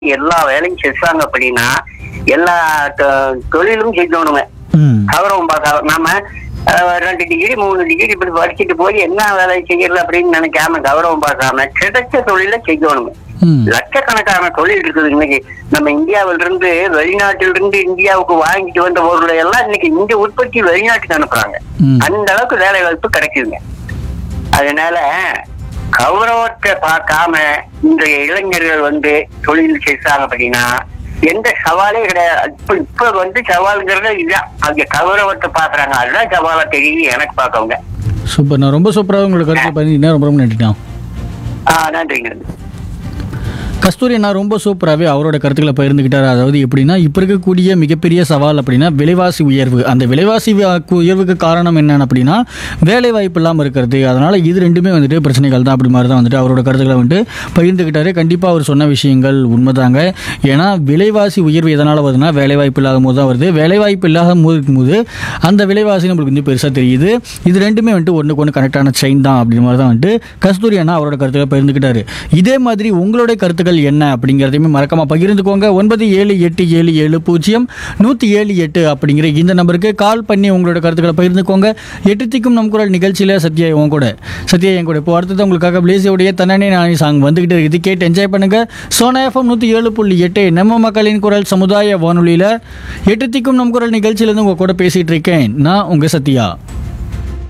எல்லா வேலையும் செய்வாங்க அப்படின்னா எல்லா தொ- தொழிலும் செய்யணுங்க ம் கௌரவம் பார்க்க நாம அஹ், ரெண்டு டிகிரி மூணு டிகிரி இப்படி படிச்சுட்டு போய் என்ன வேலை செய்யல அப்படின்னு நினைக்காம கௌரவம் பார்க்காம கிடைச்ச தொழில செய்யணுங்க ம் லட்சக்கணக்கான தொழில் இருக்குது இன்னைக்கு நம்ம இந்தியாவில இருந்து வெளிநாட்டில இருந்து இந்தியாவுக்கு வாங்கிட்டு வந்த பொருளை எல்லாம் இன்னைக்கு இந்த உற்பத்தி வெளிநாட்டுக்கு அனுப்புறாங்க ம். அந்த அளவுக்கு வேலை வாய்ப்பு கிடைக்குதுங்க அதனால கௌரவத்தை பார்க்காம இன்றைய இளைஞர்கள் வந்து தொழில் செய்றாங்க அப்படின்னா எந்த சவாலே கிடையாது இப்ப இப்ப வந்து சவாலுங்கிறது இதுதான் அங்க கௌரவத்தை பாக்குறாங்க அதுதான் சவாலா தெரியுது எனக்கு பார்க்கவங்க சூப்பர் நான் ரொம்ப சூப்பராக உங்களுக்கு கருத்து பண்ணி ரொம்ப ரொம்ப நன்றிண்ணா ஆஹ் நன்றிங்க கஸ்தூரி நான் ரொம்ப சூப்பராகவே அவரோட கருத்துக்களை பகிர்ந்துக்கிட்டார் அதாவது எப்படின்னா இப்போ இருக்கக்கூடிய மிகப்பெரிய சவால் அப்படின்னா விலைவாசி உயர்வு அந்த விலைவாசி வ- உயர்வுக்கு காரணம் என்னன்னு அப்படின்னா வேலை வாய்ப்பு இல்லாமல் இருக்கிறது அதனால் இது ரெண்டுமே வந்துட்டு பிரச்சனைகள் தான் அப்படி மாதிரி தான் வந்துட்டு அவரோட கருத்துக்களை வந்துட்டு பகிர்ந்துக்கிட்டாரு கண்டிப்பாக அவர் சொன்ன விஷயங்கள் உண்மைதாங்க ஏன்னா விலைவாசி உயர்வு எதனால் வருதுன்னா வேலை வாய்ப்பு இல்லாத போது தான் வருது வேலை வாய்ப்பு இல்லாத போது போது அந்த விலைவாசி நம்மளுக்கு வந்து பெருசாக தெரியுது இது ரெண்டுமே வந்துட்டு ஒன்றுக்கு ஒன்று கனெக்டான செயின் தான் அப்படின்ற மாதிரி தான் வந்துட்டு கஸ்தூரி அண்ணா அவரோட கருத்துக்களை பகிர்ந்துக்கிட்டாரு இதே மாதிரி உங்களுடைய கருத்துக்கள் என்ன அப்படிங்கிறதையுமே மறக்காம பகிர்ந்துக்கோங்க ஒன்பது ஏழு எட்டு ஏழு ஏழு பூஜ்ஜியம் நூற்றி ஏழு எட்டு அப்படிங்கிற இந்த நம்பருக்கு கால் பண்ணி உங்களோட கருத்துக்களை பகிர்ந்துக்கோங்க எட்டு திக்கும் நம் குரல் நிகழ்ச்சியில் சத்யா உன் கூட சத்யா என் கூட இப்போ அடுத்தது உங்களுக்காக பிளேசியோடைய தன்னனே நானே சாங் வந்துகிட்டு இருக்குது கேட்டு என்ஜாய் பண்ணுங்க சோனா எஃப்எம் நூற்றி ஏழு புள்ளி எட்டு நம்ம மக்களின் குரல் சமுதாய வானொலியில் எட்டு திக்கும் நம் குரல் நிகழ்ச்சியிலேருந்து உங்கள் கூட பேசிகிட்டு இருக்கேன் நான் உங்கள் சத்யா